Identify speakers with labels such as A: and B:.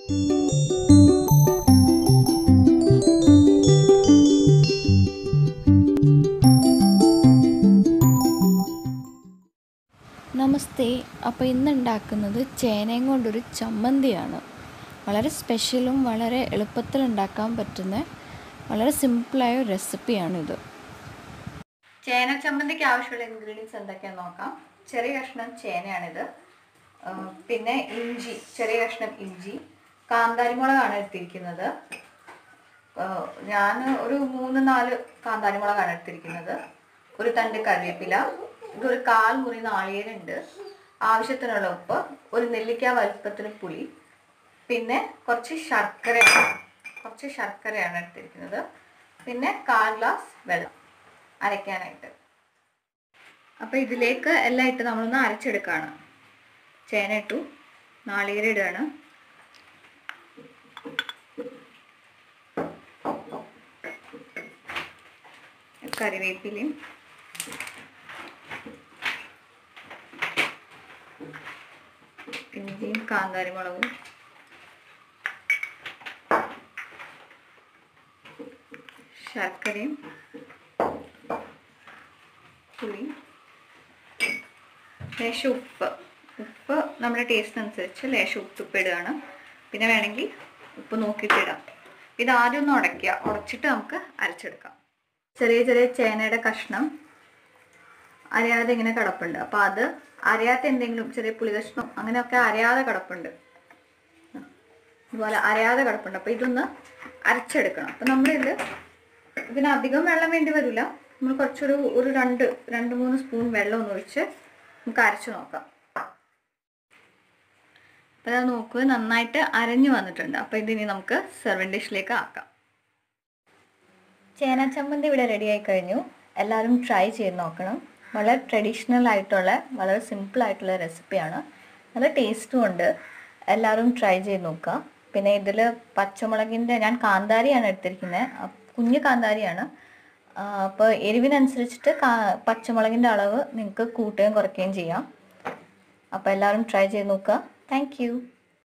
A: നമസ്തേ അപ്പോൾ ഇന്ന് ഉണ്ടാക്കുന്നത് ചേനയും കൊണ്ടൊരു ചമ്മന്തിയാണ് വളരെ സ്പെഷ്യലും വളരെ എളുപ്പത്തിൽ ഉണ്ടാക്കാൻ പറ്റുന്ന വളരെ സിമ്പിളായ ഒരു റെസിപ്പിയാണിത് ചേന ചമ്മന്തിക്ക് ആവശ്യമുള്ള ഇൻഗ്രീഡിയൻസ് എന്തൊക്കെയാണെന്ന് നോക്കാം ചെറിയ കഷ്ണം ചേനയാണിത് ആ, പിന്നെ ഇഞ്ചി ചെറിയ കഷ്ണം ഇഞ്ചി കാന്താരിമുളകാണ് എടുത്തിരിക്കുന്നത് ആ, ഞാൻ ഒരു മൂന്ന് നാല് കാന്താരിമുളകാണ് എടുത്തിരിക്കുന്നത് ഒരു തണ്ട് കറിവേപ്പില ഇതൊരു കാൽ മുറി നാളികേരുണ്ട് ആവശ്യത്തിനുള്ള ഉപ്പ് ഒരു നെല്ലിക്ക വലുപ്പത്തിന് പുളി പിന്നെ കുറച്ച് ശർക്കരയാണ് കുറച്ച് ശർക്കരയാണ് എടുത്തിരിക്കുന്നത് പിന്നെ കാൽ ഗ്ലാസ് വെള്ളം അരയ്ക്കാനായിട്ട് അപ്പോൾ ഇതിലേക്ക് എല്ലാം ഇട്ട് നമ്മളൊന്ന് അരച്ചെടുക്കുകയാണ് ചേന ഇട്ടു നാളികേരം ഇടുകയാണ് കറിവേപ്പിലയും ഇഞ്ചിയും കാന്താരിമുളകും ശർക്കരയും പുളി ലേശം ഉപ്പ് ഉപ്പ് നമ്മുടെ ടേസ്റ്റ് അനുസരിച്ച് ലേശം ഉപ്പ് ഇടുകയാണ് പിന്നെ വേണമെങ്കിൽ ഉപ്പ് നോക്കിയിട്ട് ഇടാം ഇത് ആദ്യം ഒന്ന് ഉടയ്ക്കുക ഉടച്ചിട്ട് നമുക്ക് അരച്ചെടുക്കാം ചെറിയ ചെറിയ ചേനയുടെ കഷ്ണം അരയാതെ ഇങ്ങനെ കിടപ്പുണ്ട് അപ്പോൾ അത് അരയാത്ത എന്തെങ്കിലും ചെറിയ പുളി കഷ്ണം അങ്ങനെയൊക്കെ അരയാതെ കിടപ്പുണ്ട് ഇതുപോലെ അരയാതെ കിടപ്പുണ്ട് അപ്പോൾ ഇതൊന്ന് അരച്ചെടുക്കണം അപ്പം നമ്മളിത് ഇതിന് അധികം വെള്ളം വേണ്ടി വരില്ല നമ്മൾ കുറച്ചൊരു ഒരു രണ്ട് രണ്ട് മൂന്ന് സ്പൂൺ വെള്ളം ഒന്ന് ഒഴിച്ച് നമുക്ക് അരച്ച് നോക്കാം അപ്പോൾ അത് നോക്കുക നന്നായിട്ട് അരഞ്ഞു വന്നിട്ടുണ്ട് അപ്പോൾ ഇതിനി നമുക്ക് സെർവൻ ഡിഷിലേക്ക് ആക്കാം ചേന ചമ്മന്തി ഇവിടെ റെഡി ആയി കഴിഞ്ഞു എല്ലാവരും ട്രൈ ചെയ്ത് നോക്കണം വളരെ ട്രഡീഷണൽ ആയിട്ടുള്ള വളരെ സിമ്പിൾ ആയിട്ടുള്ള റെസിപ്പിയാണ് നല്ല ടേസ്റ്റും ഉണ്ട് എല്ലാവരും ട്രൈ ചെയ്ത് നോക്കുക പിന്നെ ഇതിൽ പച്ചമുളകിൻ്റെ ഞാൻ കാന്താരിയാണ് എടുത്തിരിക്കുന്നത് അപ്പ് കുഞ്ഞു കാന്താരിയാണ് അപ്പോൾ എരിവിനനുസരിച്ചിട്ട് കാ പച്ചമുളകിൻ്റെ അളവ് നിങ്ങൾക്ക് കൂട്ടുകയും കുറയ്ക്കുകയും ചെയ്യാം അപ്പോൾ എല്ലാവരും ട്രൈ ചെയ്ത് നോക്കുക താങ്ക്